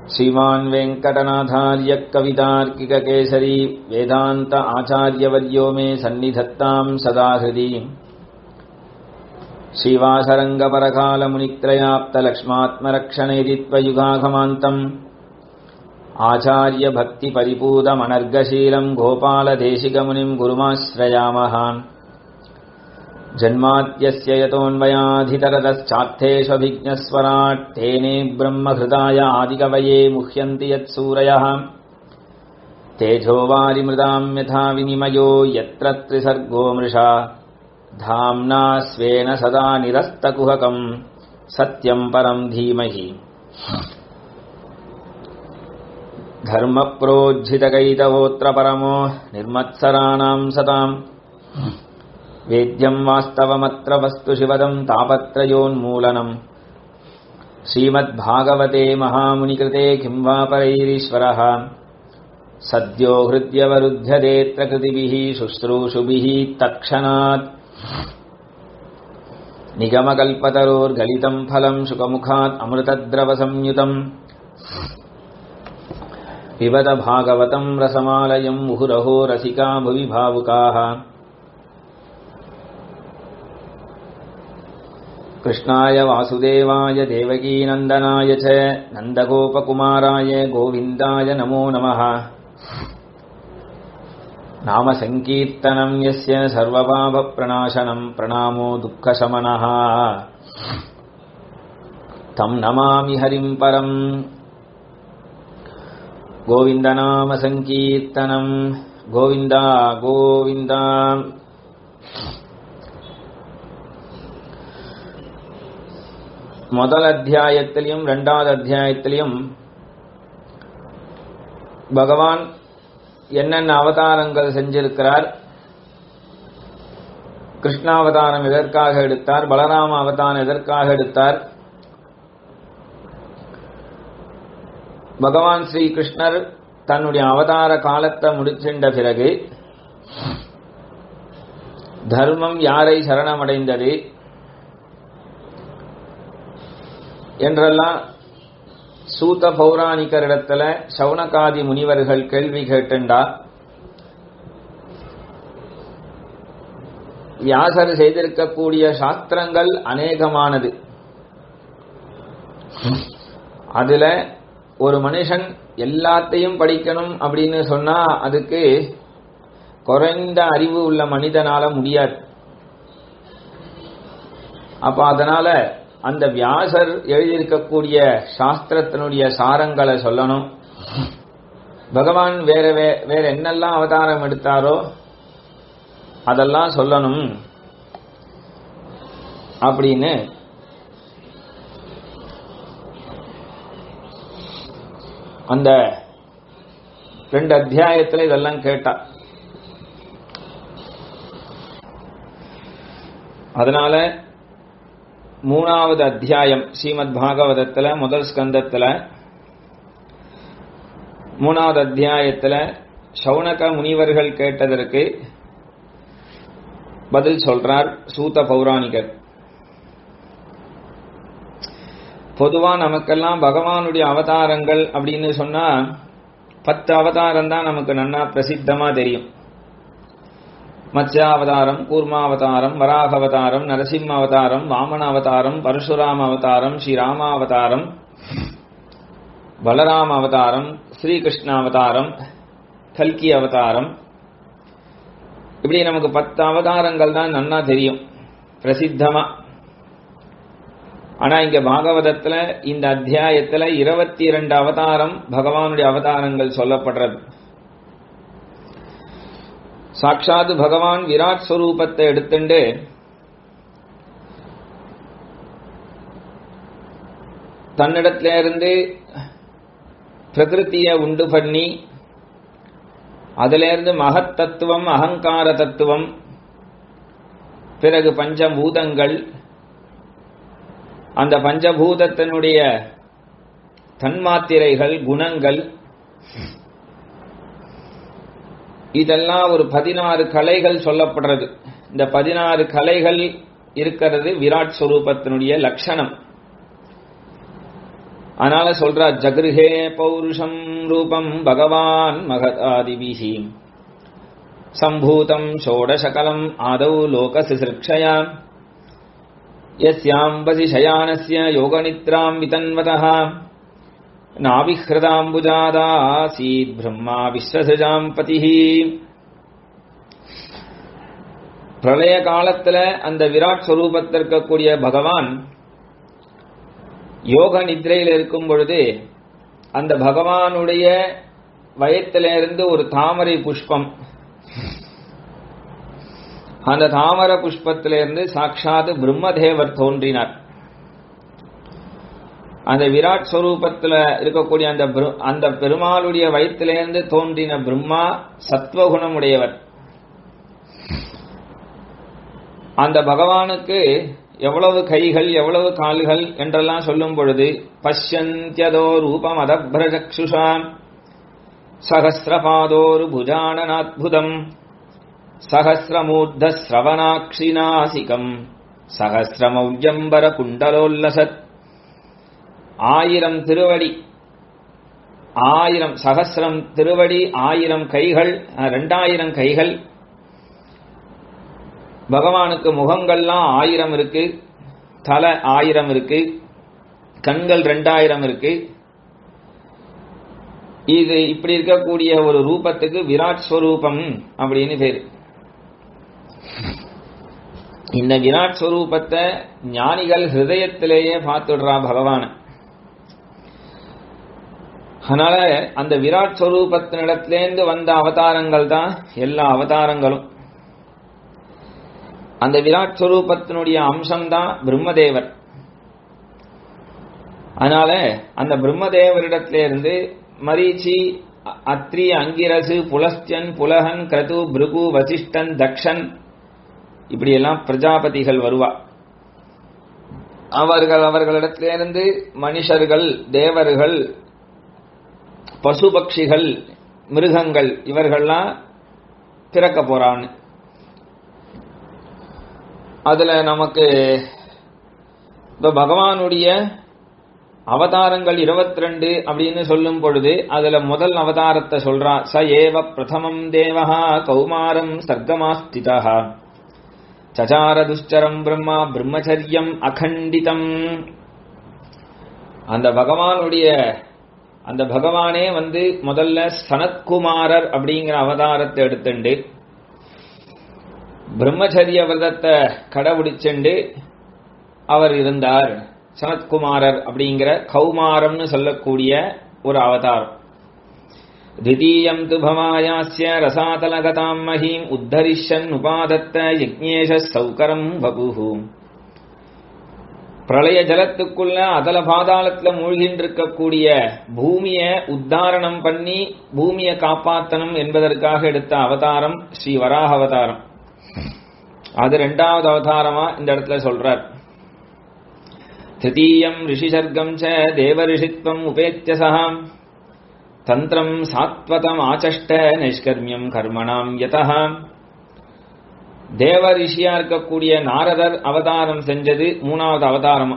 श्रीमान् वेङ्कटनाथार्य कवितार्किककेसरी वेदान्त आचार्यवर्यो मे सन्निधत्ताम् सदा हृदि श्रीवासरङ्गपरकालमुनित्रयाप्तलक्ष्मात्मरक्षणेति त्वयुगाघमान्तम् आचार्यभक्तिपरिपूतमनर्गशीलम् गोपालदेशिकमुनिम् गुरुमाश्रयामः जन्माद्यस्य यतोऽन्वयाधितरतश्चार्थेष्वभिज्ञस्वराट् तेने ब्रह्महृदाय आदिकवये मुह्यन्ति यत्सूरयः तेजोवारिमृदाम् यथा विनिमयो यत्र त्रिसर्गो मृषा धाम्ना स्वेन सदा निरस्तकुहकम् सत्यम् परम् धीमहि धर्मप्रोज्झितकैतवोऽत्र परमो निर्मत्सराणाम् सताम् वेद्यम् वास्तवमत्र वस्तु शिवदम् तापत्रयोन्मूलनम् श्रीमद्भागवते महामुनिकृते किम् वा परैरीश्वरः सद्यो हृद्यवरुध्यदेऽत्र कृतिभिः शुश्रूषुभिः तत्क्षणात् निगमकल्पतरोर्गलितम् फलम् शुकमुखात् अमृतद्रवसंयुतम् पिबत भागवतम् रसमालयम् मुहुरहो रसिका भुवि भावुकाः कृष्णाय वासुदेवाय देवकीनन्दनाय च नन्दगोपकुमाराय गोविन्दाय नमो नमः नामसङ्कीर्तनम् यस्य सर्वपापप्रणाशनम् प्रणामो दुःखशमनः तम् नमामि हरिम् परम् गोविन्दनामसङ्कीर्तनम् गोविन्द गोविन्द முதல் அத்தியாயத்திலையும் இரண்டாவது அத்தியாயத்திலையும் பகவான் என்னென்ன அவதாரங்கள் செஞ்சிருக்கிறார் கிருஷ்ணாவதாரம் எதற்காக எடுத்தார் பலராம அவதாரம் எதற்காக எடுத்தார் பகவான் ஸ்ரீ கிருஷ்ணர் தன்னுடைய அவதார காலத்தை முடிச்சின்ற பிறகு தர்மம் யாரை சரணமடைந்தது என்றெல்லாம் சூத பௌராணிகரிடத்துல சவுனகாதி முனிவர்கள் கேள்வி கேட்டுண்டா வியாசர் செய்திருக்கக்கூடிய சாஸ்திரங்கள் அநேகமானது அதுல ஒரு மனுஷன் எல்லாத்தையும் படிக்கணும் அப்படின்னு சொன்னா அதுக்கு குறைந்த அறிவு உள்ள மனிதனால முடியாது அப்ப அதனால அந்த வியாசர் எழுதியிருக்கக்கூடிய சாஸ்திரத்தினுடைய சாரங்களை சொல்லணும் பகவான் வேற வேற என்னெல்லாம் அவதாரம் எடுத்தாரோ அதெல்லாம் சொல்லணும் அப்படின்னு அந்த ரெண்டு அத்தியாயத்தில் இதெல்லாம் கேட்டா அதனால மூணாவது அத்தியாயம் ஸ்ரீமத் பாகவதத்துல முதல் ஸ்கந்தத்துல மூணாவது அத்தியாயத்துல சவுனக முனிவர்கள் கேட்டதற்கு பதில் சொல்றார் சூத பௌராணிகர் பொதுவா நமக்கெல்லாம் பகவானுடைய அவதாரங்கள் அப்படின்னு சொன்னா பத்து அவதாரம் தான் நமக்கு நன்னா பிரசித்தமா தெரியும் மத்ஸ்யாவதாரம் கூர்மாவதாரம் வராகவதாரம் நரசிம்ம அவதாரம் வாமன அவதாரம் பரசுராம அவதாரம் ஸ்ரீராமாவதாரம் பலராம அவதாரம் ஸ்ரீகிருஷ்ண அவதாரம் கல்கி அவதாரம் இப்படி நமக்கு பத்து அவதாரங்கள் தான் நன்னா தெரியும் பிரசித்தமா ஆனா இங்க பாகவதத்துல இந்த அத்தியாயத்துல இருபத்தி இரண்டு அவதாரம் பகவானுடைய அவதாரங்கள் சொல்லப்படுறது சாட்சாத் பகவான் விராட் ஸ்வரூபத்தை எடுத்துண்டு தன்னிடத்துல இருந்து பிரகிருத்திய உண்டு பண்ணி அதிலிருந்து மகத் தத்துவம் அகங்கார தத்துவம் பிறகு பஞ்சபூதங்கள் அந்த பஞ்சபூதத்தினுடைய தன்மாத்திரைகள் குணங்கள் இதெல்லாம் ஒரு பதினாறு கலைகள் சொல்லப்படுறது இந்த பதினாறு கலைகள் இருக்கிறது விராட் ஸ்வரூபத்தினுடைய லட்சணம் அதனால சொல்ற ஜகிருஹே பௌருஷம் ரூபம் பகவான் மகதாதிபிஹி சம்பூதம் ஷோடசகலம் ஆதௌ லோக சிசிருக்ஷயா யஸ்யாம்பசி சயானஸ்ய யோகநித்ராம் விதன்வதः நாவிஹ்ருதாம்புஜாதாசீத் பிரம்மா விஸ்வசிஜாம் பதிஹ பிரளய காலத்துல அந்த விராட் ஸ்வரூபத்தில் இருக்கக்கூடிய பகவான் யோக நித்ரையில் இருக்கும் பொழுது அந்த பகவானுடைய வயத்திலிருந்து ஒரு தாமரை புஷ்பம் அந்த தாமர புஷ்பத்திலிருந்து சாட்சாத் பிரம்மதேவர் தோன்றினார் அந்த விராட் ஸ்வரூபத்தில் இருக்கக்கூடிய அந்த அந்த பெருமாளுடைய வயிற்றிலிருந்து தோன்றின பிரம்மா சத்வகுணமுடையவர் அந்த பகவானுக்கு எவ்வளவு கைகள் எவ்வளவு கால்கள் என்றெல்லாம் சொல்லும் பொழுது பஷ்யந்தியதோ ரூபம் அதப்ரஜக்ஷுஷா சகசிரபாதோரு புஜானனாத்புதம் சகசிரமூர்த்த சிரவணாட்சிநாசிகம் சகசிரமௌஜம்பர குண்டலோல்லசத் ஆயிரம் திருவடி ஆயிரம் சகசிரம் திருவடி ஆயிரம் கைகள் ரெண்டாயிரம் கைகள் பகவானுக்கு முகங்கள்லாம் ஆயிரம் இருக்கு தலை ஆயிரம் இருக்கு கண்கள் ரெண்டாயிரம் இருக்கு இது இப்படி இருக்கக்கூடிய ஒரு ரூபத்துக்கு விராட் ஸ்வரூபம் அப்படின்னு பேரு இந்த விராட் ஸ்வரூபத்தை ஞானிகள் ஹிருதயத்திலேயே பார்த்துடுறா பகவான அதனால அந்த விராட் ஸ்வரூபத்தினிடத்திலேருந்து வந்த அவதாரங்கள் தான் எல்லா அவதாரங்களும் அந்த விராட் ஸ்வரூபத்தினுடைய அம்சம்தான் பிரம்மதேவர் அதனால அந்த பிரம்மதேவரிடத்திலிருந்து மரீச்சி அத்ரி அங்கிரசு புலஸ்தியன் புலகன் கிரது பிருகு வசிஷ்டன் தக்ஷன் இப்படியெல்லாம் பிரஜாபதிகள் வருவா அவர்கள் அவர்களிடத்திலிருந்து மனுஷர்கள் தேவர்கள் பசு பட்சிகள் மிருகங்கள் இவர்கள்லாம் பிறக்க போறான்னு அதுல நமக்கு இப்ப பகவானுடைய அவதாரங்கள் இருபத்தி ரெண்டு அப்படின்னு சொல்லும் பொழுது அதுல முதல் அவதாரத்தை சொல்றா ச ஏவ பிரதமம் தேவஹா கௌமாரம் சர்க்கமாஸ்திதா சச்சார துஷ்டரம் பிரம்மா பிரம்மச்சரியம் அகண்டிதம் அந்த பகவானுடைய அந்த பகவானே வந்து முதல்ல சனத்குமாரர் அப்படிங்கிற அவதாரத்தை எடுத்துண்டு பிரம்மச்சரிய விரதத்தை கடைபிடிச்சுண்டு அவர் இருந்தார் சனத்குமாரர் அப்படிங்கிற கௌமாரம்னு சொல்லக்கூடிய ஒரு அவதாரம் திதீயம் து பவாயாஸ்ய ரசாதலகதாம் மஹீம் உத்தரிஷன் உபாதத்த யக்ஞேஷ சௌகரம் பபுஹு பிரளய ஜலத்துக்குள்ள அதல பாதாளத்துல மூழ்கின்றிருக்கக்கூடிய பூமிய உத்தாரணம் பண்ணி பூமிய காப்பாத்தனம் என்பதற்காக எடுத்த அவதாரம் ஸ்ரீ வராக அவதாரம் அது ரெண்டாவது அவதாரமா இந்த இடத்துல சொல்றார் திருத்தீயம் ரிஷிசர்க்கம் ச தேவரிஷித்வம் உபேத்திய சகாம் தந்திரம் சாத்வதம் ஆச்சஷ்ட நைஷ்கர்மியம் கர்மணாம் யதா தேவ ரிஷியா இருக்கக்கூடிய நாரதர் அவதாரம் செஞ்சது மூணாவது அவதாரம்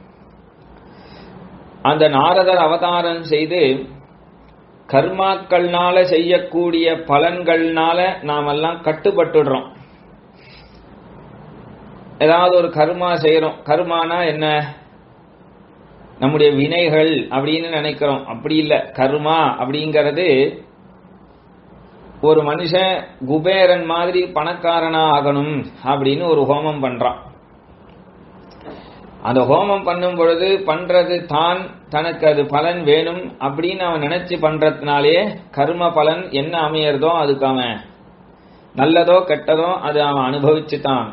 அந்த நாரதர் அவதாரம் செய்து கர்மாக்கள்னால செய்யக்கூடிய பலன்கள்னால நாமெல்லாம் கட்டுப்பட்டுடுறோம் ஏதாவது ஒரு கர்மா செய்யறோம் கர்மானா என்ன நம்முடைய வினைகள் அப்படின்னு நினைக்கிறோம் அப்படி இல்ல கர்மா அப்படிங்கிறது ஒரு மனுஷன் குபேரன் மாதிரி பணக்காரனா ஆகணும் அப்படின்னு ஒரு ஹோமம் பண்றான் அந்த ஹோமம் பண்ணும் பொழுது பண்றது தான் தனக்கு அது பலன் வேணும் அப்படின்னு அவன் நினைச்சு பண்றதுனாலே கர்ம பலன் என்ன அமையறதோ அதுக்கு அவன் நல்லதோ கெட்டதோ அது அவன் அனுபவிச்சுட்டான்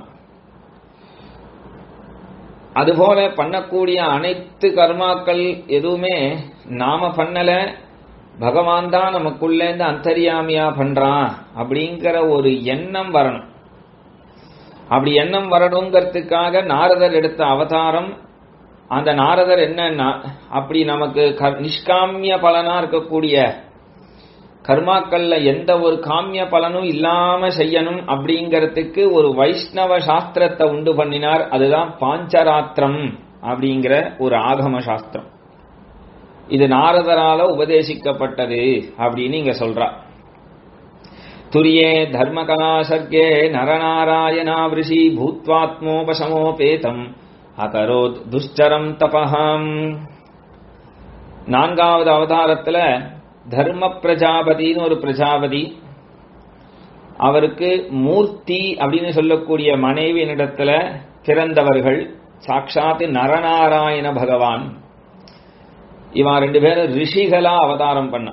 அதுபோல பண்ணக்கூடிய அனைத்து கர்மாக்கள் எதுவுமே நாம பண்ணல பகவான் தான் நமக்குள்ள இருந்து அந்தரியாமியா பண்றான் அப்படிங்கிற ஒரு எண்ணம் வரணும் அப்படி எண்ணம் வரணுங்கிறதுக்காக நாரதர் எடுத்த அவதாரம் அந்த நாரதர் என்னன்னா அப்படி நமக்கு நிஷ்காமிய பலனா இருக்கக்கூடிய கர்மாக்கள்ல எந்த ஒரு காமிய பலனும் இல்லாம செய்யணும் அப்படிங்கறதுக்கு ஒரு வைஷ்ணவ சாஸ்திரத்தை உண்டு பண்ணினார் அதுதான் பாஞ்சராத்திரம் அப்படிங்கிற ஒரு ஆகம சாஸ்திரம் இது நாரதரால உபதேசிக்கப்பட்டது அப்படின்னு இங்க சொல்றா துரியே தர்மகலா சர்க்கே நரநாராயணா விருஷி பூத்வாத்மோபசமோபேதம் அகரோத் துஷ்டரம் தபஹாம் நான்காவது அவதாரத்துல தர்ம பிரஜாபதினு ஒரு பிரஜாபதி அவருக்கு மூர்த்தி அப்படின்னு சொல்லக்கூடிய மனைவியினிடத்துல பிறந்தவர்கள் சாட்சாத் நரநாராயண பகவான் இவன் ரெண்டு பேரும் ரிஷிகளா அவதாரம் பண்ண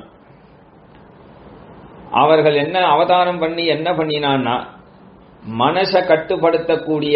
அவர்கள் என்ன அவதாரம் பண்ணி என்ன பண்ணினான்னா மனச கட்டுப்படுத்தக்கூடிய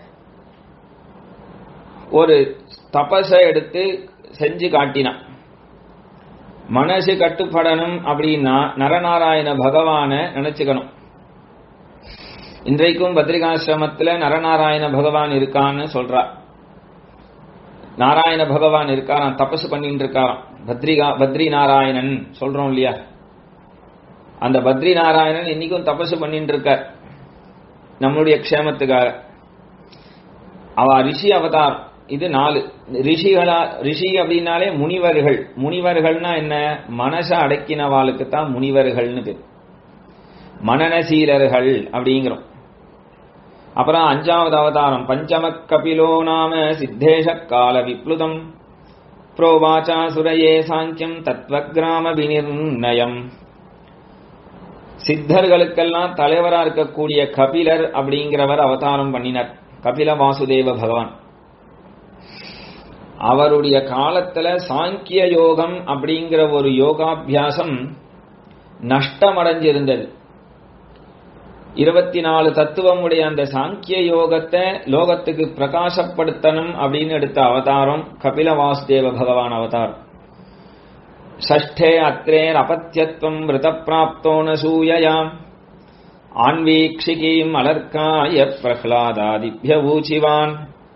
ஒரு தபஸை எடுத்து செஞ்சு காட்டினான் மனசு கட்டுப்படணும் அப்படின்னா நரநாராயண பகவான நினைச்சுக்கணும் இன்றைக்கும் பத்ரிகாசிரமத்துல நரநாராயண பகவான் இருக்கான்னு சொல்றா நாராயண பகவான் இருக்காராம் தபசு பண்ணிட்டு இருக்காராம் பத்ரிகா பத்ரி நாராயணன் சொல்றோம் இல்லையா அந்த பத்ரி நாராயணன் இன்னைக்கும் தபசு பண்ணிட்டு இருக்கார் நம்மளுடைய க்ஷேமத்துக்காக அவ ரிஷி அவதாரம் இது நாலு ரிஷிகளா ரிஷி அப்படின்னாலே முனிவர்கள் முனிவர்கள்னா என்ன மனச அடக்கினவாளுக்கு தான் முனிவர்கள்னு பேர் மனநசீலர்கள் அப்படிங்கிறோம் அப்புறம் அஞ்சாவது அவதாரம் பஞ்சம கபிலோ நாம சித்தேஷ கால விப்ளுதம் புரோவாச்சா சுரையே சாங்கியம் தத்வகிராம விநிர்ணயம் சித்தர்களுக்கெல்லாம் தலைவரா இருக்கக்கூடிய கபிலர் அப்படிங்கிறவர் அவதாரம் பண்ணினார் கபில வாசுதேவ பகவான் அவருடைய காலத்துல சாங்கிய யோகம் அப்படிங்கிற ஒரு யோகாபியாசம் நஷ்டமடைஞ்சிருந்தது இருபத்தி நாலு தத்துவம் உடைய அந்த சாங்கிய யோகத்தை லோகத்துக்கு பிரகாசப்படுத்தணும் அப்படின்னு எடுத்த அவதாரம் கபில வாசுதேவ பகவான் அவதாரம் ஷஷ்டே அத்ரேர் அபத்தியத்துவம் மிருத பிராப்தோனசூயாம் ஆன்வீக்ஷிகீம் அலர்காய பிரஹ்லாதாதிபிய ஊச்சிவான்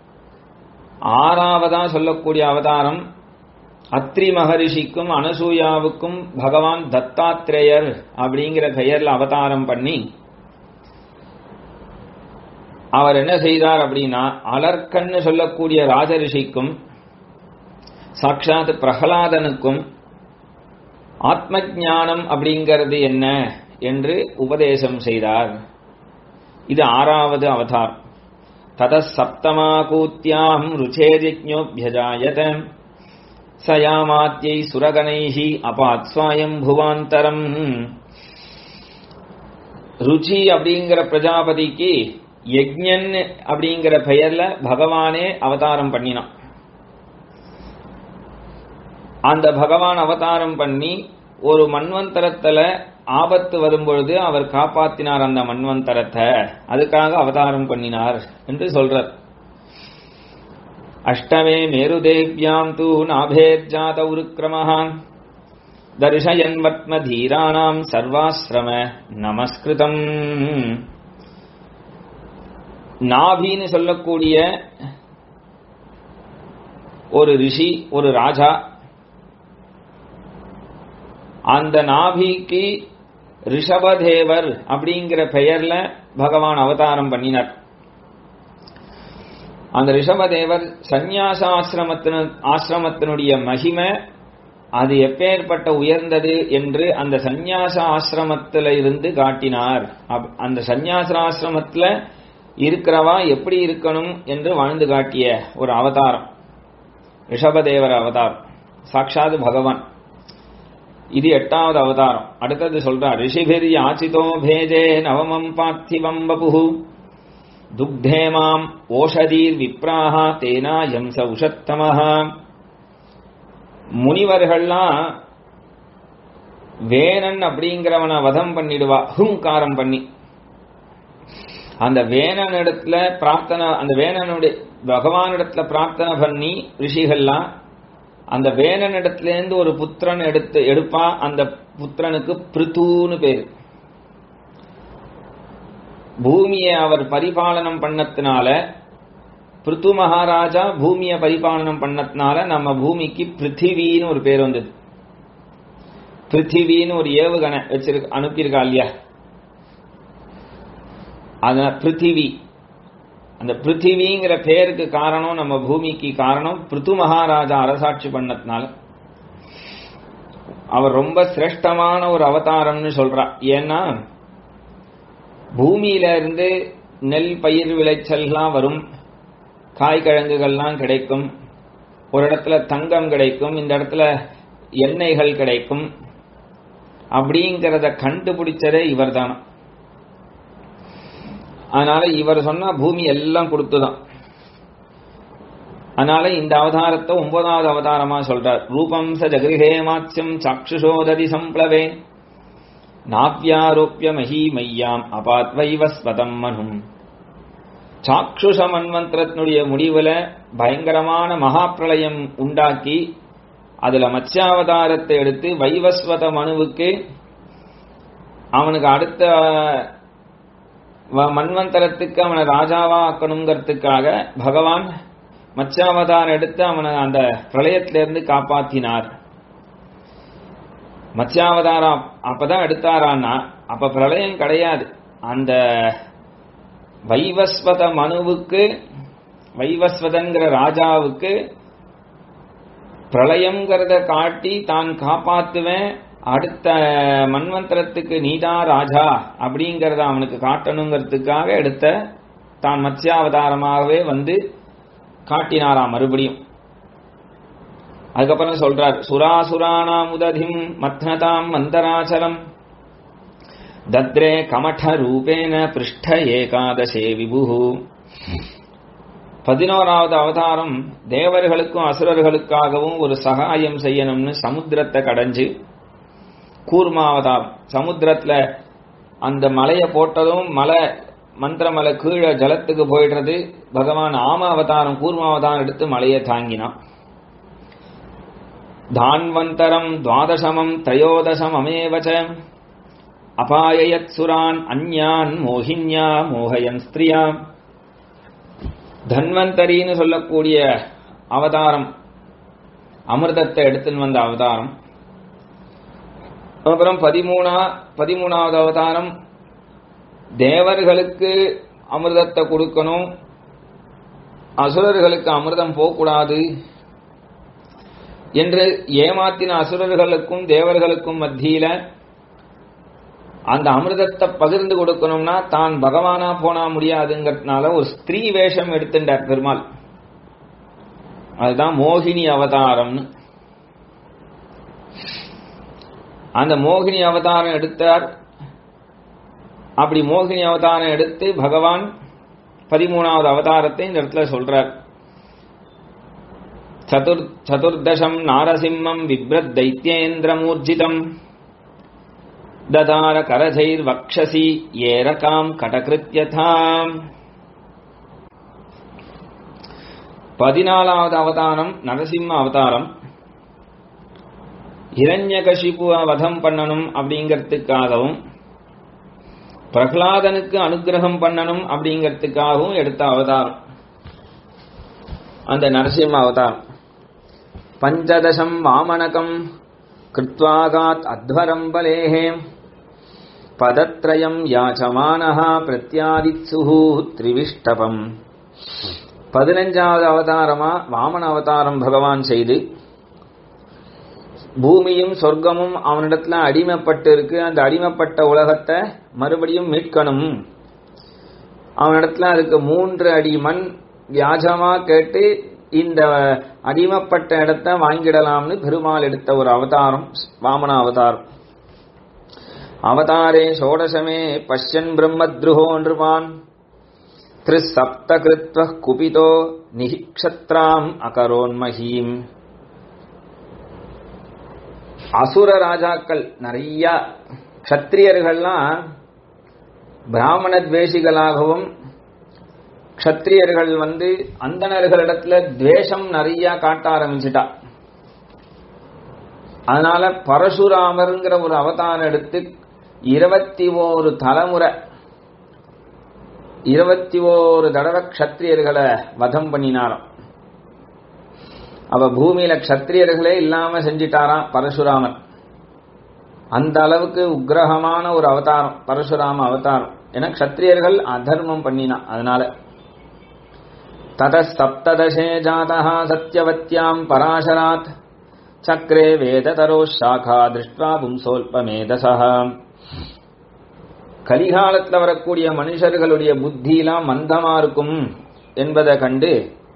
ஆறாவதா சொல்லக்கூடிய அவதாரம் அத்ரி மகரிஷிக்கும் அனசூயாவுக்கும் பகவான் தத்தாத்ரேயர் அப்படிங்கிற பெயர்ல அவதாரம் பண்ணி அவர் என்ன செய்தார் அப்படின்னா அலர்கன்னு சொல்லக்கூடிய ராஜரிஷிக்கும் சாட்சாத் பிரகலாதனுக்கும் ஆத்ம ஞானம் அப்படிங்கிறது என்ன என்று உபதேசம் செய்தார் இது ஆறாவது அவதாரம் தத சப்தமாகூத்தியாம் ருச்சேஜிஜோபியஜாயத சயாமாத்தியை சுரகணைஹி அபாத்ஸ்வாயம் புவாந்தரம் ருச்சி அப்படிங்கிற பிரஜாபதிக்கு யஜ்ஞன் அப்படிங்கிற பெயர்ல பகவானே அவதாரம் பண்ணினான் அந்த பகவான் அவதாரம் பண்ணி ஒரு மன்வந்தரத்துல ஆபத்து வரும்பொழுது அவர் காப்பாத்தினார் அந்த மன்வந்தரத்தை அதுக்காக அவதாரம் பண்ணினார் என்று சொல்றார் அஷ்டமே மேருதேவ்யாம் தூ நாபேஜாத உருக்கிரமஹான் தர்ஷயன்வத்ம தீராணாம் சர்வாசிரம நமஸ்கிருதம் நாபின்னு சொல்லக்கூடிய ஒரு ரிஷி ஒரு ராஜா அந்த நாபிக்கு ரிஷபதேவர் அப்படிங்கிற பெயர்ல பகவான் அவதாரம் பண்ணினார் அந்த ரிஷபதேவர் சந்நியாச ஆசிரமத்தின ஆசிரமத்தினுடைய மகிமை அது எப்பேற்பட்ட உயர்ந்தது என்று அந்த சந்நியாச ஆசிரமத்தில இருந்து காட்டினார் அந்த சந்நியாச ஆசிரமத்துல இருக்கிறவா எப்படி இருக்கணும் என்று வாழ்ந்து காட்டிய ஒரு அவதாரம் ரிஷபதேவர் அவதாரம் சாட்சாத் பகவான் இது எட்டாவது அவதாரம் அடுத்தது சொல்றார் ரிஷிபிர் யாச்சிதோ பேதே நவமம் பார்த்திவம் வபு துக்தே மாம் ஓஷதீர் விப்ராஹா தேனாயம் ச உஷத்தமஹா முனிவர்கள்லாம் வேணன் அப்படிங்கிறவனை வதம் பண்ணிடுவா ஹுங்காரம் பண்ணி அந்த வேணன் இடத்துல பிரார்த்தனை அந்த வேணனுடைய பகவானிடத்துல பிரார்த்தனை பண்ணி ரிஷிகள்லாம் அந்த வேணனிடத்திலேருந்து ஒரு புத்திரன் எடுத்து எடுப்பா அந்த புத்திரனுக்கு பிருத்துன்னு பேரு பூமியை அவர் பரிபாலனம் பண்ணத்தினால பிருத்து மகாராஜா பூமியை பரிபாலனம் பண்ணத்தினால நம்ம பூமிக்கு பிருத்திவின்னு ஒரு பேர் வந்தது பிருத்திவின்னு ஒரு ஏவுகணை வச்சிருக்க அனுப்பியிருக்கா இல்லையா அத பிருத்திவி அந்த பிருத்திவிங்கிற பேருக்கு காரணம் நம்ம பூமிக்கு காரணம் பிருத்து மகாராஜா அரசாட்சி பண்ணதுனால அவர் ரொம்ப சிரேஷ்டமான ஒரு அவதாரம்னு சொல்றா ஏன்னா பூமியில இருந்து நெல் பயிர் விளைச்சல்லாம் வரும் காய்கிழங்குகள்லாம் கிடைக்கும் ஒரு இடத்துல தங்கம் கிடைக்கும் இந்த இடத்துல எண்ணெய்கள் கிடைக்கும் அப்படிங்கிறத கண்டுபிடிச்சதே இவர் தான் அதனால இவர் சொன்னா பூமி எல்லாம் கொடுத்துதான் அதனால இந்த அவதாரத்தை ஒன்பதாவது அவதாரமா சொல்றார் ரூபம் ச ஜகிருஹே மாத்யம் சாக்ஷுஷோததி சம்ப்ளவே நாப்யாரோப்பிய மஹீமையாம் அபாத்வைவஸ்வதம் மனும் சாக்ஷுஷ மன்வந்திரத்தினுடைய முடிவுல பயங்கரமான மகாப்பிரளயம் உண்டாக்கி அதுல மத்ஸ்யாவதாரத்தை எடுத்து வைவஸ்வத மனுவுக்கு அவனுக்கு அடுத்த மன்வந்தரத்துக்கு அவனை ராஜாவா ஆக்கணுங்கிறதுக்காக பகவான் மத்ஸ்யாவதாரம் எடுத்து அவனை அந்த பிரளயத்திலிருந்து காப்பாத்தினார் மத்ஸ்யாவதாரம் அப்பதான் எடுத்தாரான்னா அப்ப பிரளயம் கிடையாது அந்த வைவஸ்வத மனுவுக்கு வைவஸ்வதங்கிற ராஜாவுக்கு பிரளயம்ங்கிறத காட்டி தான் காப்பாத்துவேன் அடுத்த மன்வந்திரத்துக்கு நீதா ராஜா அப்படிங்கறத அவனுக்கு காட்டணுங்கிறதுக்காக எடுத்த தான் மத்ஸ்யாவதாரமாகவே வந்து காட்டினாராம் மறுபடியும் அதுக்கப்புறம் சொல்றார் சுராசுராணாம் உததிம் மத்னதாம் மந்தராச்சலம் தத்ரே கமட ரூபேன பிருஷ்ட ஏகாதசே விபுகு பதினோராவது அவதாரம் தேவர்களுக்கும் அசுரர்களுக்காகவும் ஒரு சகாயம் செய்யணும்னு சமுத்திரத்தை கடைஞ்சு கூர்மாவதாரம் சமுத்திரத்துல அந்த மலையை போட்டதும் மலை மந்திரமலை கீழே ஜலத்துக்கு போயிடுறது பகவான் ஆம அவதாரம் கூர்மாவதாரம் எடுத்து மலையை தாங்கினான் தான்வந்தரம் துவாதசமம் திரையோதசம் அமேவச்ச அபாயயத் சுரான் அந்யான் மோகின்யா மோகயன் ஸ்திரியா தன்வந்தரின்னு சொல்லக்கூடிய அவதாரம் அமிர்தத்தை எடுத்துன்னு வந்த அவதாரம் அப்புறம் பதிமூணா பதிமூணாவது அவதாரம் தேவர்களுக்கு அமிர்தத்தை கொடுக்கணும் அசுரர்களுக்கு அமிர்தம் போகக்கூடாது என்று ஏமாத்தின அசுரர்களுக்கும் தேவர்களுக்கும் மத்தியில அந்த அமிர்தத்தை பகிர்ந்து கொடுக்கணும்னா தான் பகவானா போனா முடியாதுங்கிறதுனால ஒரு ஸ்திரீ வேஷம் எடுத்துட்டார் பெருமாள் அதுதான் மோகினி அவதாரம்னு அந்த மோகினி அவதாரம் எடுத்தார் அப்படி மோகினி அவதாரம் எடுத்து பகவான் பதிமூணாவது அவதாரத்தை இந்த இடத்துல சொல்றார் சதுர் சதுர்தசம் நாரசிம்மம் விப்ரத் தைத்யேந்திரமூர்ஜிதம் ददार करजैर्वक्षसि येरकाम् கடகிருத்யதாம் பதினாலாவது அவதாரம் நரசிம்ம அவதாரம் இரண்யகசிபுவ வதம் பண்ணணும் அப்படிங்கிறதுக்காகவும் பிரகலாதனுக்கு அனுகிரகம் பண்ணணும் அப்படிங்கிறதுக்காகவும் எடுத்த அவதாரம் அந்த நரசிம்ம அவதாரம் பஞ்சதசம் வாமனகம் கிருத்வாகாத் அத்வரம் பலேஹே பதத்ரயம் யாச்சமானஹ பிரத்யாதித்சுஹு திரிவிஷ்டபம் பதினஞ்சாவது அவதாரமா வாமன அவதாரம் பகவான் செய்து பூமியும் சொர்க்கமும் அவனிடத்துல அடிமைப்பட்டு இருக்கு அந்த அடிமைப்பட்ட உலகத்தை மறுபடியும் மீட்கணும் அவனிடத்துல அதுக்கு மூன்று அடி மண் வியாஜமா கேட்டு இந்த அடிமைப்பட்ட இடத்தை வாங்கிடலாம்னு பெருமாள் எடுத்த ஒரு அவதாரம் வாமன அவதாரம் அவதாரே ஷோடசமே பஷ்யன் பிரம்மத்ருஹோ நிருபான் திரிசப்த கிருத்வ குபிதோ நிகிக்ஷத்ராம் அகரோன்மஹீம் அசுர ராஜாக்கள் நிறைய க்ஷத்திரியர்கள்லாம் பிராமண துவேஷிகளாகவும் க்ஷத்திரியர்கள் வந்து அந்தணர்களிடத்துல துவேஷம் நிறைய காட்ட ஆரம்பிச்சுட்டா அதனால பரசுராமருங்கிற ஒரு அவதாரம் எடுத்து இருபத்தி ஓரு தலைமுறை இருபத்தி ஓரு தடவை க்ஷத்திரியர்களை வதம் பண்ணினாராம் அவ பூமியில க்ஷத்திரியர்களே இல்லாம செஞ்சிட்டாராம் பரசுராமன் அந்த அளவுக்கு உக்ரகமான ஒரு அவதாரம் பரசுராம அவதாரம் ஏன்னா க்ஷத்திரியர்கள் அதர்மம் பண்ணினா அதனால தத சப்ததசே ஜாதா சத்யவத்யாம் பராசராத் சக்கரே வேததரோ சாகா திருஷ்டா பும்சோல்பமேதசா கலிகாலத்துல வரக்கூடிய மனுஷர்களுடைய புத்தியெல்லாம் மந்தமா இருக்கும் என்பதை கண்டு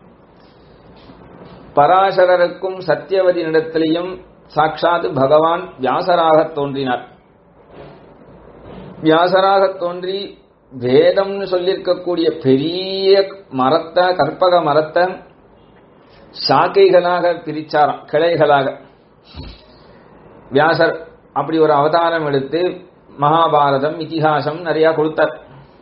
பராசரருக்கும் சத்தியவதியினிடத்திலையும் சாட்சாத் பகவான் வியாசராக தோன்றினார் வியாசராக தோன்றி வேதம்னு சொல்லியிருக்கக்கூடிய பெரிய மரத்தை கற்பக மரத்தை சாக்கைகளாக பிரிச்சாராம் கிளைகளாக வியாசர் அப்படி ஒரு அவதாரம் எடுத்து மகாபாரதம் இதிகாசம் நிறைய கொடுத்தார்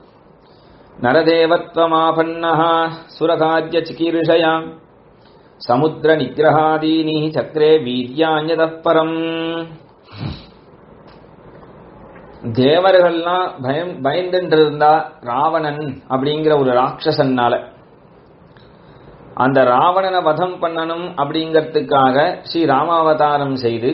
நரதேவத்வமாபன்னஹா சுரகாத்ய சிகீர்ஷயாம் சமுத்திர நிகிரகாதீனி சக்கரே வீரியாஞ்சதப்பரம் தேவர்கள்லாம் பயம் பயந்துட்டு இருந்தா ராவணன் அப்படிங்கிற ஒரு ராட்சசன்னால அந்த ராவணனை வதம் பண்ணணும் அப்படிங்கறதுக்காக ஸ்ரீ ராமாவதாரம் செய்து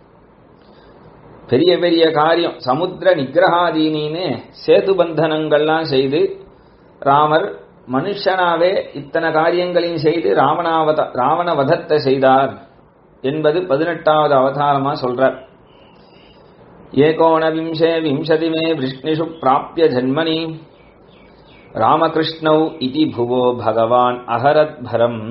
பெரிய பெரிய காரியம் சமுத்திர நிகிரகாதீனின்னு சேது பந்தனங்கள்லாம் செய்து ராமர் மனுஷனாவே இத்தனை காரியங்களையும் செய்து ராவணாவத ராவண வதத்தை செய்தார் என்பது பதினெட்டாவது அவதாரமா சொல்றார் ஏகோணவிம்சே விம்சதிமே விஷ்ணிஷு பிராப்பிய ஜன்மனி ராமகிருஷ்ணௌ இதி புவோ பகவான் அகரத் பரம்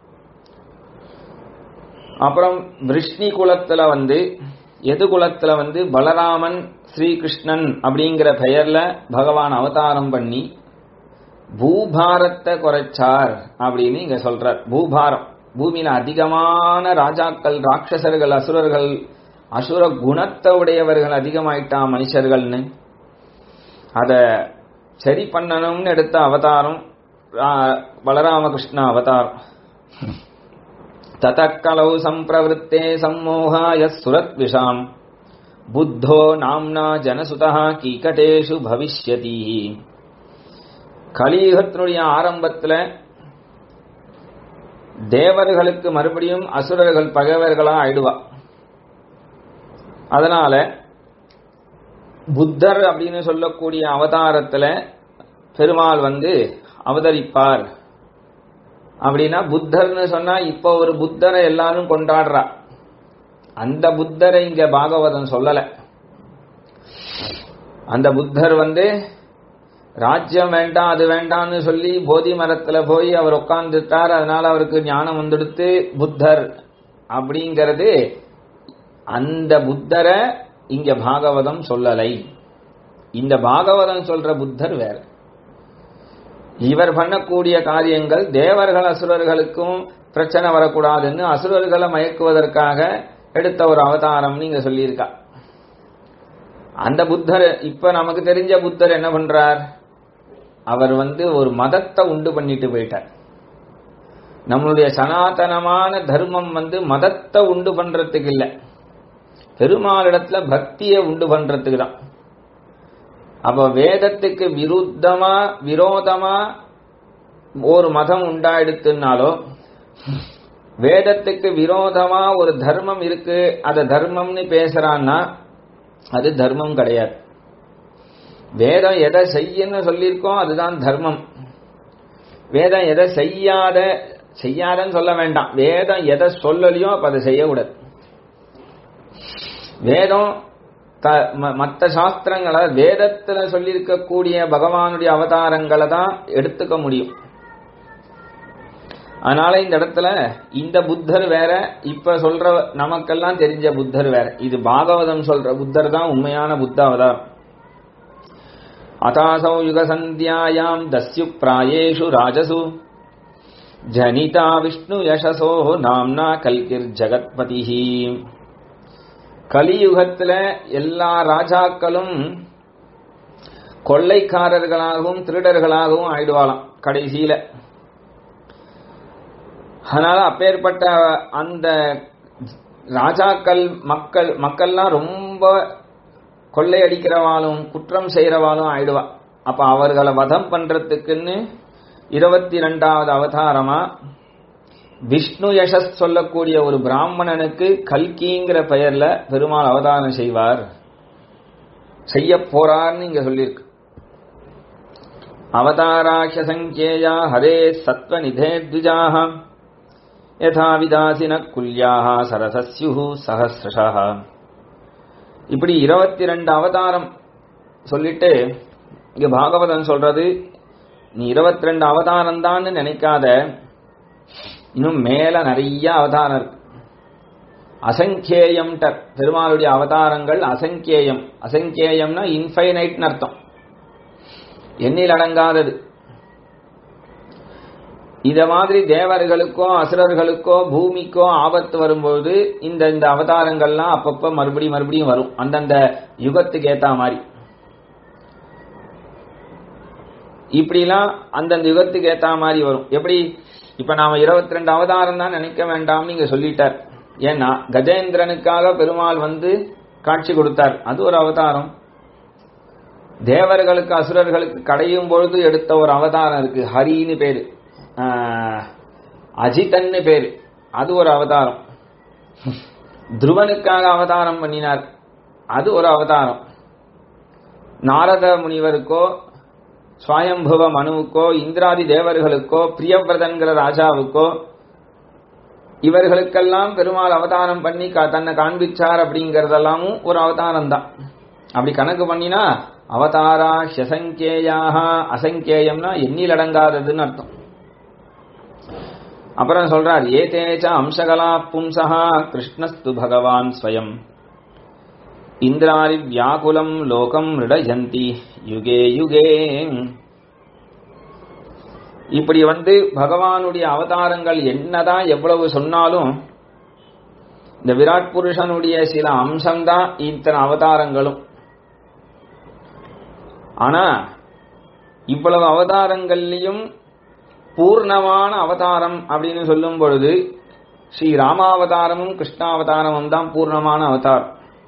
அப்புறம் விஷ்ணி குலத்துல வந்து எது குலத்துல வந்து பலராமன் ஸ்ரீகிருஷ்ணன் அப்படிங்கிற பெயர்ல பகவான் அவதாரம் பண்ணி பூபாரத்தை குறைச்சார் அப்படின்னு இங்க சொல்றார் பூபாரம் பூமியில அதிகமான ராஜாக்கள் ராட்சசர்கள் அசுரர்கள் அசுர குணத்தை உடையவர்கள் அதிகமாயிட்டா மனுஷர்கள்னு அத சரி பண்ணணும்னு எடுத்த அவதாரம் பலராமகிருஷ்ண அவதாரம் ததக்கலௌ சம்பிரவருத்தே சம்மோகாய சுரத் விஷாம் புத்தோ நாம்னா ஜனசுதா கீகட்டேஷு பவிஷ்யதி கலியுகத்தினுடைய ஆரம்பத்துல தேவர்களுக்கு மறுபடியும் அசுரர்கள் பகைவர்களா ஆயிடுவா அதனால புத்தர் அப்படின்னு சொல்லக்கூடிய அவதாரத்துல பெருமாள் வந்து அவதரிப்பார் அப்படின்னா புத்தர்னு சொன்னா இப்ப ஒரு புத்தரை எல்லாரும் கொண்டாடுறா அந்த புத்தரை இங்க பாகவதம் சொல்லல அந்த புத்தர் வந்து ராஜ்யம் வேண்டாம் அது வேண்டாம்னு சொல்லி போதி மரத்துல போய் அவர் உட்கார்ந்துட்டார் அதனால அவருக்கு ஞானம் வந்துடுத்து புத்தர் அப்படிங்கிறது அந்த புத்தரை இங்க பாகவதம் சொல்லலை இந்த பாகவதம் சொல்ற புத்தர் வேற இவர் பண்ணக்கூடிய காரியங்கள் தேவர்கள் அசுரர்களுக்கும் பிரச்சனை வரக்கூடாதுன்னு அசுரர்களை மயக்குவதற்காக எடுத்த ஒரு அவதாரம் நீங்க சொல்லியிருக்கா அந்த புத்தர் இப்ப நமக்கு தெரிஞ்ச புத்தர் என்ன பண்றார் அவர் வந்து ஒரு மதத்தை உண்டு பண்ணிட்டு போயிட்டார் நம்மளுடைய சனாதனமான தர்மம் வந்து மதத்தை உண்டு பண்றதுக்கு இல்ல பெருமாளிடத்துல பக்தியை உண்டு பண்றதுக்கு தான் அப்ப வேதத்துக்கு விருத்தமா விரோதமா ஒரு மதம் உண்டாயிடுத்துனாலோ வேதத்துக்கு விரோதமா ஒரு தர்மம் இருக்கு அத தர்மம்னு பேசுறான்னா அது தர்மம் கிடையாது வேதம் எதை செய்யன்னு சொல்லியிருக்கோம் அதுதான் தர்மம் வேதம் எதை செய்யாத செய்யாதன்னு சொல்ல வேண்டாம் வேதம் எதை சொல்லலையோ அப்ப அதை செய்யக்கூடாது வேதம் மற்ற சாஸ்திரங்களை வேதத்துல சொல்லியிருக்கக்கூடிய பகவானுடைய அவதாரங்களை தான் எடுத்துக்க முடியும் அதனால இந்த இடத்துல இந்த புத்தர் வேற இப்ப சொல்ற நமக்கெல்லாம் தெரிஞ்ச புத்தர் வேற இது பாகவதம் சொல்ற புத்தர் தான் உண்மையான புத்த அவதாரம் அதாசௌ யுக சந்தியாயாம் தஸ்யு பிராயேஷு ராஜசு ஜனிதா விஷ்ணு யசசோ நாம்னா கல்கிர் ஜகத்பதிஹி கலியுகத்துல எல்லா ராஜாக்களும் கொள்ளைக்காரர்களாகவும் திருடர்களாகவும் ஆயிடுவாளாம் கடைசியில அதனால அப்பேற்பட்ட அந்த ராஜாக்கள் மக்கள் மக்கள்லாம் ரொம்ப கொள்ளையடிக்கிறவாளும் குற்றம் செய்யறவாளும் ஆயிடுவா அப்ப அவர்களை வதம் பண்றதுக்குன்னு இருபத்தி ரெண்டாவது அவதாரமா விஷ்ணு யசஸ் சொல்லக்கூடிய ஒரு பிராமணனுக்கு கல்கிங்கிற பெயர்ல பெருமாள் அவதாரம் செய்வார் செய்ய போறார்னு இங்க சொல்லியிருக்கு அவதாராட்ச சங்கேயா ஹரே சத்வ நிதே த்விஜாக யதா விதாசின குல்யாக சரசஸ்யு சஹசிரஷா இப்படி இருபத்தி ரெண்டு அவதாரம் சொல்லிட்டு இங்க பாகவதன் சொல்றது நீ இருபத்தி ரெண்டு அவதாரம் தான் நினைக்காத இன்னும் மேல நிறைய அவதாரம் இருக்கு அசங்கேயம் பெருமாளுடைய அவதாரங்கள் அசங்கேயம் அசங்கேயம்னா இன்ஃபைனைட்னு அர்த்தம் எண்ணில் அடங்காதது இத மாதிரி தேவர்களுக்கோ அசுரர்களுக்கோ பூமிக்கோ ஆபத்து வரும்போது இந்த இந்த அவதாரங்கள்லாம் அப்பப்ப மறுபடி மறுபடியும் வரும் அந்தந்த யுகத்துக்கு ஏத்த மாதிரி இப்படிலாம் அந்தந்த யுகத்துக்கு ஏத்த மாதிரி வரும் எப்படி இப்ப நாம இருபத்தி ரெண்டு அவதாரம் தான் நினைக்க வேண்டாம் நீங்க சொல்லிட்டார் ஏன்னா கஜேந்திரனுக்காக பெருமாள் வந்து காட்சி கொடுத்தார் அது ஒரு அவதாரம் தேவர்களுக்கு அசுரர்களுக்கு கடையும் பொழுது எடுத்த ஒரு அவதாரம் இருக்கு ஹரின்னு பேரு அஜிதன்னு பேரு அது ஒரு அவதாரம் துருவனுக்காக அவதாரம் பண்ணினார் அது ஒரு அவதாரம் நாரத முனிவருக்கோ சுவயம்புவ மனுவுக்கோ இந்திராதி தேவர்களுக்கோ பிரியவிரதன்கிற ராஜாவுக்கோ இவர்களுக்கெல்லாம் பெருமாள் அவதாரம் பண்ணி தன்னை காண்பிச்சார் அப்படிங்கறதெல்லாமும் ஒரு அவதாரம் தான் அப்படி கணக்கு பண்ணினா அவதாரா ஷசங்கேயாக அசங்கேயம்னா எண்ணில் அடங்காததுன்னு அர்த்தம் அப்புறம் சொல்றார் ஏ தேச்ச அம்சகலா பும்சா கிருஷ்ணஸ்து பகவான் ஸ்வயம் இந்திராரி வியாக்குலம் லோகம் ரிடஜந்தி யுகே யுகே இப்படி வந்து பகவானுடைய அவதாரங்கள் என்னதான் எவ்வளவு சொன்னாலும் இந்த விராட் புருஷனுடைய சில அம்சம்தான் இத்தனை அவதாரங்களும் ஆனா இவ்வளவு அவதாரங்கள்லயும் பூர்ணமான அவதாரம் அப்படின்னு சொல்லும் பொழுது ஸ்ரீ ராமாவதாரமும் கிருஷ்ணாவதாரமும் தான் பூர்ணமான அவதாரம்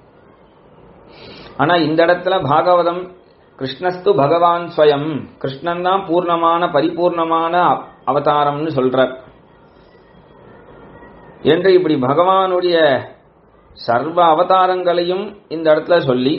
ஆனா இந்த இடத்துல பாகவதம் கிருஷ்ணஸ்து பகவான் ஸ்வயம் கிருஷ்ணன் தான் பூர்ணமான பரிபூர்ணமான அவதாரம்னு சொல்றார் என்று இப்படி பகவானுடைய சர்வ அவதாரங்களையும் இந்த இடத்துல சொல்லி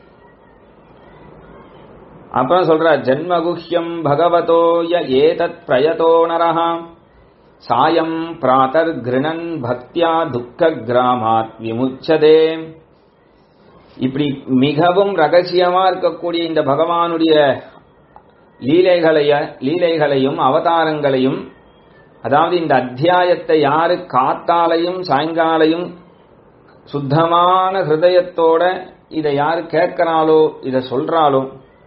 அப்புறம் சொல்ற ஜன்மகுஹ்யம் பகவதோ ய ஏதத் பிரயதோ நரஹ சாயம் பிராத்தர் கிருணன் பக்தியா துக்க கிராமாத் விமுச்சதே இப்படி மிகவும் ரகசியமா இருக்கக்கூடிய இந்த பகவானுடைய லீலைகளைய லீலைகளையும் அவதாரங்களையும் அதாவது இந்த அத்தியாயத்தை யாரு காத்தாலையும் சாயங்காலையும் சுத்தமான ஹிருதயத்தோட இதை யாரு கேட்கிறாளோ இதை சொல்றாளோ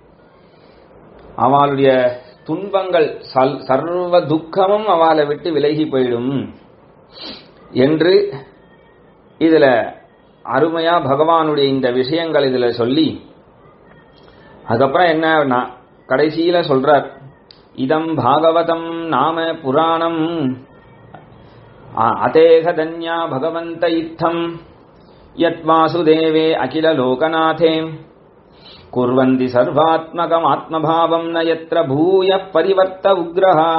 அவளுடைய துன்பங்கள் சர்வ துக்கமும் அவளை விட்டு விலகி போயிடும் என்று இதுல அருமையா பகவானுடைய இந்த விஷயங்கள் இதுல சொல்லி அதுக்கப்புறம் என்ன கடைசியில சொல்றார் இதம் பாகவதம் நாம புராணம் அதேக தன்யா பகவந்த இத்தம் யத் வாசுதேவே அகில லோகநாதே குர்வந்தி சர்வாத்மகம் ஆத்மபாவம் ந எத்திர பூய பரிவர்த்த உக்ரஹா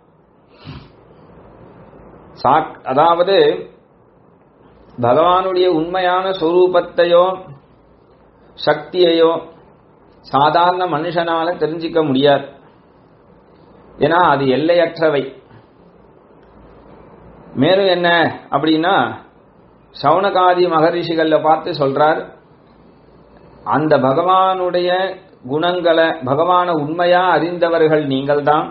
அதாவது பகவானுடைய உண்மையான சொரூபத்தையோ சக்தியையோ சாதாரண மனுஷனால தெரிஞ்சிக்க முடியாது ஏன்னா அது எல்லையற்றவை மேலும் என்ன அப்படின்னா சவுனகாதி மகரிஷிகள்ல பார்த்து சொல்றார் அந்த பகவானுடைய குணங்களை பகவான உண்மையா அறிந்தவர்கள் நீங்கள் தான்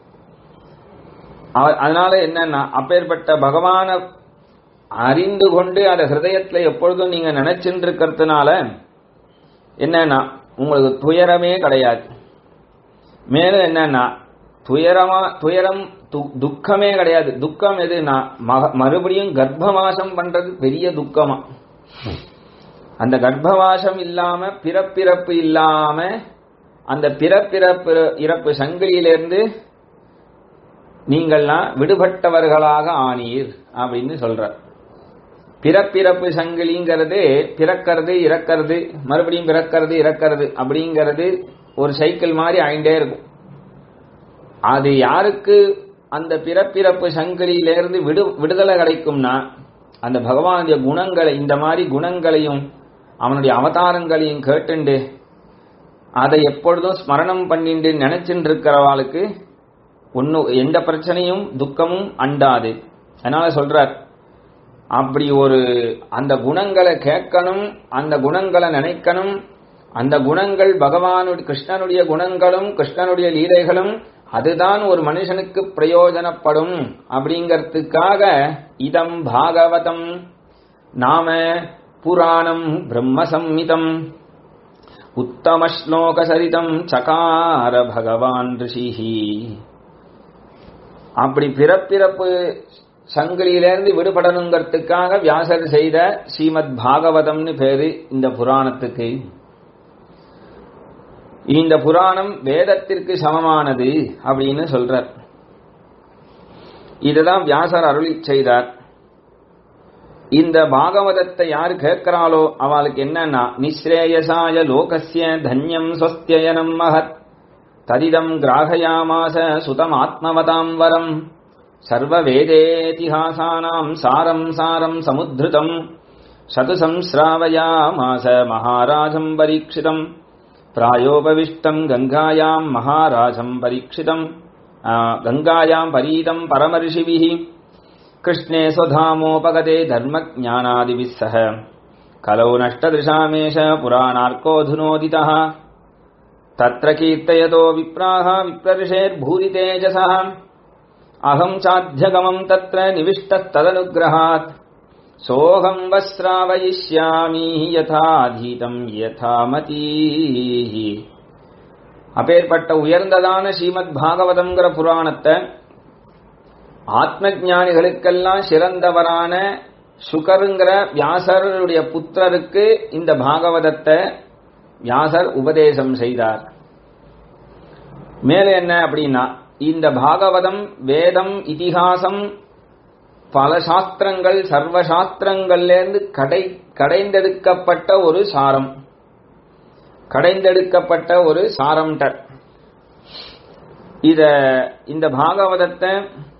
அதனால என்னன்னா அப்பேற்பட்ட பகவான அறிந்து கொண்டு அந்த ஹிருதயத்துல எப்பொழுதும் நீங்க நினைச்சுட்டு இருக்கிறதுனால என்னன்னா உங்களுக்கு துயரமே கிடையாது மேலும் என்னன்னா துயரமா துயரம் துக்கமே கிடையாது துக்கம் எதுனா மறுபடியும் கர்ப்பவாசம் பண்றது பெரிய துக்கமா அந்த கர்ப்பவாசம் இல்லாம பிறப்பிறப்பு இல்லாம அந்த பிறப்பிறப்பு இறப்பு சங்கிலியிலிருந்து நீங்கள்லாம் விடுபட்டவர்களாக ஆனீர் அப்படின்னு சொல்ற பிறப்பிறப்பு சங்கிலிங்கிறது பிறக்கிறது இறக்கிறது மறுபடியும் பிறக்கிறது இறக்கிறது அப்படிங்கிறது ஒரு சைக்கிள் மாதிரி ஆயிண்டே இருக்கும் அது யாருக்கு அந்த பிறப்பிறப்பு சங்கிலியிலிருந்து விடு விடுதலை கிடைக்கும்னா அந்த பகவானுடைய குணங்களை இந்த மாதிரி குணங்களையும் அவனுடைய அவதாரங்களையும் கேட்டுண்டு அதை எப்பொழுதும் ஸ்மரணம் பண்ணிட்டு நினைச்சுட்டு இருக்கிறவாளுக்கு ஒன்னு எந்த பிரச்சனையும் துக்கமும் அண்டாது அதனால சொல்றார் அப்படி ஒரு அந்த குணங்களை கேட்கணும் அந்த குணங்களை நினைக்கணும் அந்த குணங்கள் பகவானுடைய கிருஷ்ணனுடைய குணங்களும் கிருஷ்ணனுடைய லீலைகளும் அதுதான் ஒரு மனுஷனுக்கு பிரயோஜனப்படும் அப்படிங்கறதுக்காக இதம் பாகவதம் நாம புராணம் பிரம்ம சம்மிதம் உத்தம ஸ்லோக சரிதம் சகார பகவான் ரிஷிஹி அப்படி பிறப்பிறப்பு சங்கிலியிலிருந்து விடுபடணுங்கிறதுக்காக வியாசர் செய்த ஸ்ரீமத் பாகவதம்னு பேரு இந்த புராணத்துக்கு இந்த புராணம் வேதத்திற்கு சமமானது அப்படின்னு சொல்றார் இதுதான் வியாசர் அருளி செய்தார் இந்த பாகவதத்தை யாரு கேட்கிறாளோ அவளுக்கு என்னன்னா நிஸ்ரேயசாய லோகசிய தன்யம் ஸ்வஸ்தியனம் மகத் ததிதம் கிராகயாமாச சுதம் ஆத்மவதாம் வரம் சர்வ வேதேதிஹாசானாம் சாரம் சாரம் சமுத்ருதம் சது சம்ஸ்ராவயாமாச மகாராஜம் பரீட்சிதம் प्रायोपविष्टम् गङ्गायाम् महाराजम् परीक्षितम् गङ्गायाम् परीतम् परमर्षिभिः कृष्णे स्वधामोपगते धर्मज्ञानादिभिः सह कलौ नष्टदृशामेष पुराणार्कोऽधुनोदितः तत्र कीर्तयतो विप्राः विप्रऋषेर्भूरितेजसः अहम् चाध्यगमम् तत्र निविष्टस्तदनुग्रहात् சோகம் வஸ்ராவயிஷ்யாமி யதாதீதம் யதாமதீஹி அப்பேற்பட்ட உயர்ந்ததான ஸ்ரீமத் பாகவதம்ங்கிற புராணத்தை ஆத்ம ஞானிகளுக்கெல்லாம் சிறந்தவரான சுகருங்கிற வியாசருடைய புத்திரருக்கு இந்த பாகவதத்தை வியாசர் உபதேசம் செய்தார் மேலே என்ன அப்படின்னா இந்த பாகவதம் வேதம் இதிகாசம் பல சாஸ்திரங்கள் சர்வ சாஸ்திரங்கள்லேருந்து கடை கடைந்தெடுக்கப்பட்ட ஒரு சாரம் கடைந்தெடுக்கப்பட்ட ஒரு சாரம்ட இத இந்த பாகவதத்தை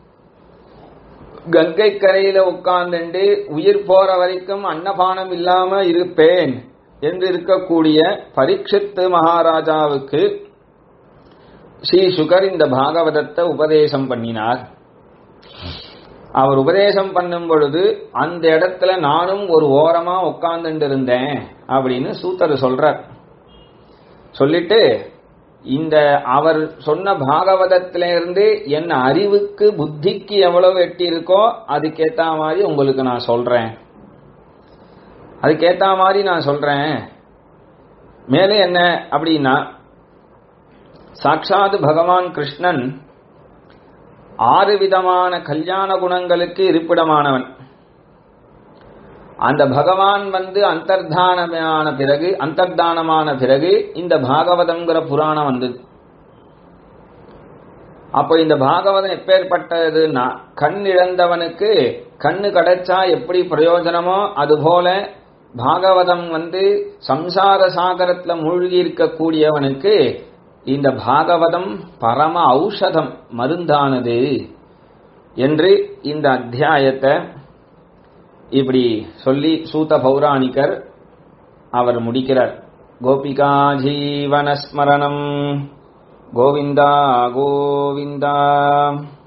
கங்கை கரையில உட்கார்ந்துண்டு உயிர் போற வரைக்கும் அன்னபானம் இல்லாம இருப்பேன் என்று இருக்கக்கூடிய பரீட்சித்து மகாராஜாவுக்கு ஸ்ரீ சுகர் இந்த பாகவதத்தை உபதேசம் பண்ணினார் அவர் உபதேசம் பண்ணும் பொழுது அந்த இடத்துல நானும் ஒரு ஓரமா உட்கார்ந்துட்டு இருந்தேன் அப்படின்னு சூத்தர் சொல்றார் சொல்லிட்டு இந்த அவர் சொன்ன பாகவதத்திலிருந்து என் அறிவுக்கு புத்திக்கு எவ்வளவு எட்டி இருக்கோ அதுக்கேத்த மாதிரி உங்களுக்கு நான் சொல்றேன் அதுக்கேத்த மாதிரி நான் சொல்றேன் மேலே என்ன அப்படின்னா சாட்சாத் பகவான் கிருஷ்ணன் ஆறு விதமான கல்யாண குணங்களுக்கு இருப்பிடமானவன் அந்த பகவான் வந்து அந்தர்தானமான பிறகு அந்தர்தானமான பிறகு இந்த பாகவதம்ங்கிற புராணம் வந்தது அப்போ இந்த பாகவதம் எப்பேற்பட்டதுன்னா கண் இழந்தவனுக்கு கண்ணு கிடைச்சா எப்படி பிரயோஜனமோ அதுபோல பாகவதம் வந்து சம்சார சாகரத்துல மூழ்கி இருக்கக்கூடியவனுக்கு இந்த பாகவதம் பரம ஔஷதம் மருந்தானது என்று இந்த அத்தியாயத்தை இப்படி சொல்லி சூத பௌராணிகர் அவர் முடிக்கிறார் கோபிகா ஜீவனஸ்மரணம் கோவிந்தா கோவிந்தா